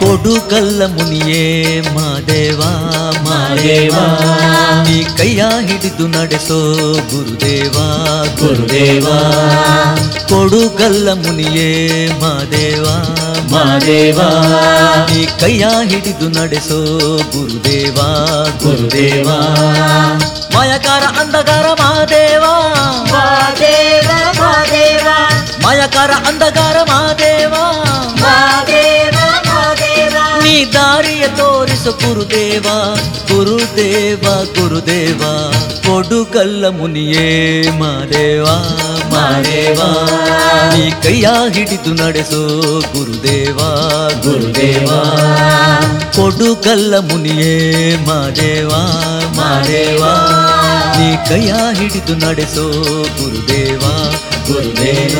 ಕೊಡುಗಲ್ಲ ಮುನಿಯೇ ಮಾದೇವ ಮಾದೇವ ನೀ ಕೈಯ ಹಿಡಿದು ನಡೆಸೋ ಗುರುದೇವ ಗುರುದೇವ ಕೊಡುಗಲ್ಲ ಮುನಿಯೇ ಮಾದೇವ ಮಾದೇವ ನೀ ಕೈಯ ಹಿಡಿದು ನಡೆಸೋ ಗುರುದೇವ ಗುರುದೇವ ಮಾಯಕಾರ ಅಂಧಕಾರ ಮಾದೇವ ಮಾದೇವ ಮಾದೇವ ಮಾಯಕಾರ ಅಂಧಕಾರ ಮಾದೇವ ಮಾದೇವ ಮಾದೇವ ನೀ ದಾರಿಯ ತೋರಿಸು ಗುರುದೇವ ಗುರುದೇವ ಗುರುದೇವ ಕೊಡುಗಲ್ಲ ಮುನಿಯೇ ಮಾದೇವ ಮಾದೇವ ನೀ ಕೈಯ ಹಿಡಿದು ನಡೆಸೋ ಗುರುದೇವ ಗುರುದೇವ ಕೊಡುಗಲ್ಲ ಮುನಿಯೇ ಮಾದೇವ ಮಾದೇವ ನೀ ಕೈಯ ಹಿಡಿದು ನಡೆಸೋ ಗುರುದೇವ ಗುರುದೇವ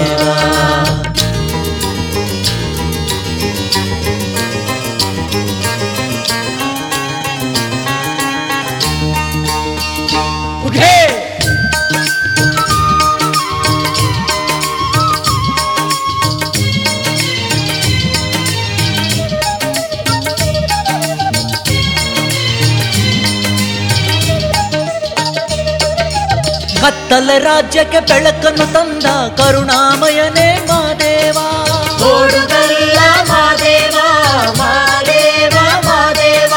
ಉಠೇ ಕತ್ತಲ ರಾಜ್ಯಕ್ಕೆ ಬೆಳಕನ್ನು ತಂದ ಕರುಣಾಮಯನೇ ಮಾದೇವ ಕೊಡುಗಲ್ಲ ಮಾದೇವ ಮಾದೇವ ಮಾದೇವ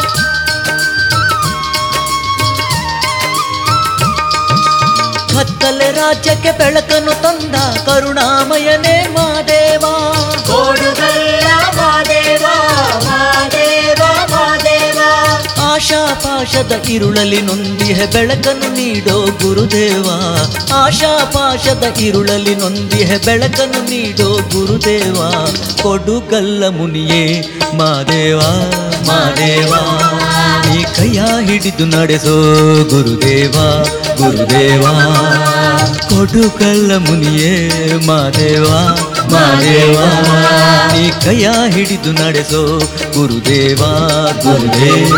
ಕತ್ತಲೆ ರಾಜ್ಯಕ್ಕೆ ಬೆಳಕನ್ನು ತಂದ ಕರುಣಾಮಯನೇ ಮಾದೇವ ಕೊಡುಗಲ್ಲ ಮಾದೇವ ಮಾದೇವ ಮಾದೇವ ಆಶಾಪಾಶದ ಇರುಳಲಿ ನೊಂದಿಹೆ ಬೆಳಕನ್ನು ನೀಡೋ ಗುರುದೇವ ಆಶಾಪಾಶದ ಇರುಳಲಿ ನೊಂದಿಹೆ ಬೆಳಕನ್ನು ನೀಡೋ ಗುರುದೇವ ಕೊಡುಗಲ್ಲ ಮುನಿಯೇ ಮಾದೇವ ಮಾದೇವ ನೀ ಕೈಯ ಹಿಡಿದು ನಡೆಸೋ ಗುರುದೇವ ಗುರುದೇವ ಕೊಡುಗಲ್ಲ ಮುನಿಯೇ ಮಾದೇವ ಮಾದೇವ ನೀ ಕೈಯ ಹಿಡಿದು ನಡೆಸೋ ಗುರುದೇವ ಗುರುದೇವ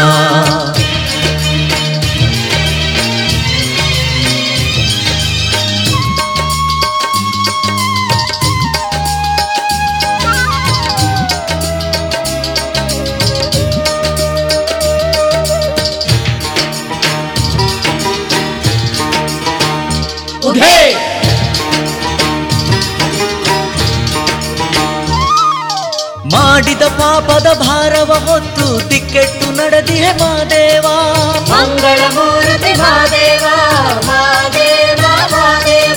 ಉಠೇ ಮಾಡಿದ ಪಾಪದ ಭಾರವ ಹೊತ್ತು ದಿಕ್ಕೆಟ್ಟು ನಡೆದಿಹೆ ಮಾದೇವ ಮಂಗಳ ಮೂರ್ತಿ ಮಾದೇವ ಮಾದೇವ ಮಾದೇವ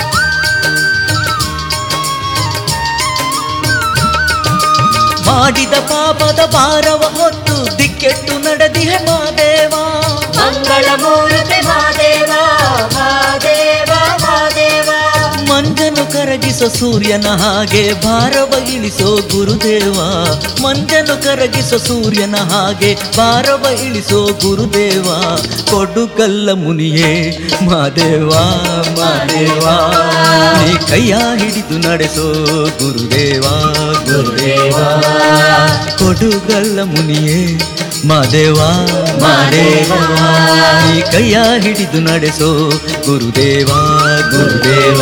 ಮಾಡಿದ ಪಾಪದ ಭಾರವ ಹೊತ್ತು ದಿಕ್ಕೆಟ್ಟು ನಡೆದಿಹೆ ಮಾದೇವ ಮಂಗಳ ಮೂರ್ತಿ ಮಾದೇವ ಮಾದೇವ ಮಾದೇವ ಮಂಜನು ಕರಗಿಸೋ ಸೂರ್ಯನ ಹಾಗೆ ಭಾರವ ಇಳಿಸೋ ಗುರುದೇವ ಮಂಜನು ಕರಗಿಸೋ ಸೂರ್ಯನ ಹಾಗೆ ಭಾರವ ಇಳಿಸೋ ಗುರುದೇವ ಕೊಡುಗಲ್ಲ ಮುನಿಯೇ ಮಾದೇವ ಮಾದೇವ ನೀ ಕೈಯ ಹಿಡಿದು ನಡೆಸೋ ಗುರುದೇವ ಗುರುದೇವ ಕೊಡುಗಲ್ಲ ಮುನಿಯೇ ಮಾದೇವ ಮಾದೇವ ನೀ ಕೈಯ ಹಿಡಿದು ನಡೆಸೋ ಗುರುದೇವ ಗುರುದೇವ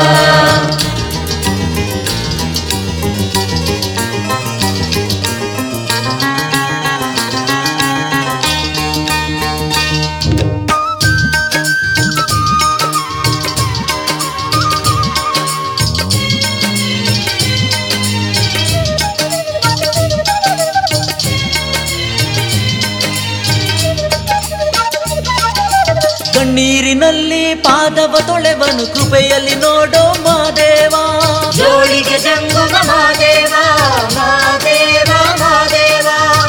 ಕಣ್ಣೀರಿನಲ್ಲಿ ಪಾದವ ತೊಳೆವನು ಕೃಪೆಯಲ್ಲಿ ನೋಡೋ ಮಾದೇವ ಜೋಳಿಗೆ ಜಂಗುಮ ಮಾದೇವ ಮಾದೇವ ಮಾದೇವ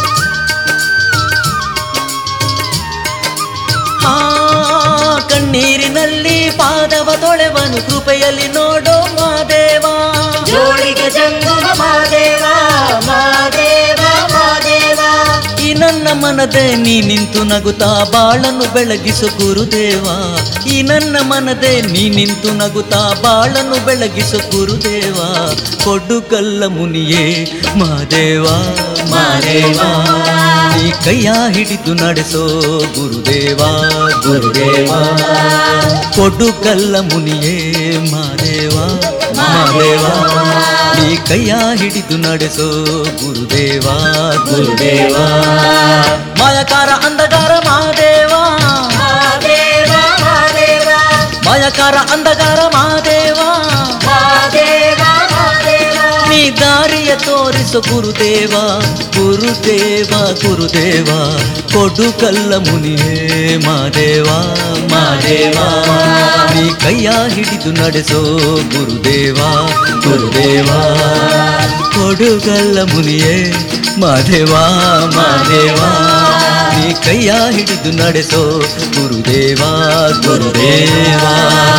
ಆ ಕಣ್ಣೀರಿನಲ್ಲಿ ಪಾದವ ತೊಳೆವನು ಕೃಪೆಯಲ್ಲಿ ನೋಡೋ ಮಾದೇವ ಜೋಳಿಗೆ ಜಂಗುಮ ಮಾದೇವ ಮಾದೇವ ಮಾದೇವ ಈ ನನ್ನ ಮನದೆ ನೀ ನಿಂತು ನಗುತ್ತಾ ಬಾಳನ್ನು ಬೆಳಗಿಸು ಗುರುದೇವ ಈ ನನ್ನ ಮನದೆ ನೀ ನಿಂತು ನಗುತ್ತಾ ಬಾಳನ್ನು ಬೆಳಗಿಸು ಗುರುದೇವ ಕೊಡುಗಲ್ಲ ಮುನಿಯೇ ಮಾದೇವ ಮಾದೇವಾ ನೀ ಕೈಯ ಹಿಡಿದು ನಡೆಸೋ ಗುರುದೇವ ಗುರುದೇವ ಕೊಡು ಕಲ್ಲ ಮುನಿಯೇ ಮಾದೇವ ಮಾದೇವ ನೀ ಕೈಯ ಹಿಡಿದು ನಡೆಸೋ ಗುರುದೇವ ಗುರುದೇವ ಮಾಯಕಾರ ಅಂಧಕಾರ ಮಾದೇವ ಮಹಾದೇವ ಮಹಾದೇವ ಮಾಯಕಾರ ಅಂಧಕಾರ ಮಾದೇವ ಮಹಾದೇವ ಮಹಾದೇವ ನೀ ದಾರಿಯ ತೋರಿಸು ಗುರುದೇವ ಗುರುದೇವ ಗುರುದೇವ ಕೊಡು ಕಲ್ಲ ಮುನಿಯೇ ಮಾದೇವ ಮಾದೇವ ನೀ ಕೈಯ ಹಿಡಿದು ನಡೆಸೋ ಗುರುದೇವ ಗುರುದೇವ ಕೊಡು ಕಲ್ಲ ಮುನಿಯೇ ಮಾದೇವ ಮಾದೇವ ನೀ ಕೈಯ ಹಿಡಿದು ನಡೆಸೋ ಗುರುದೇವ ಗುರುದೇವ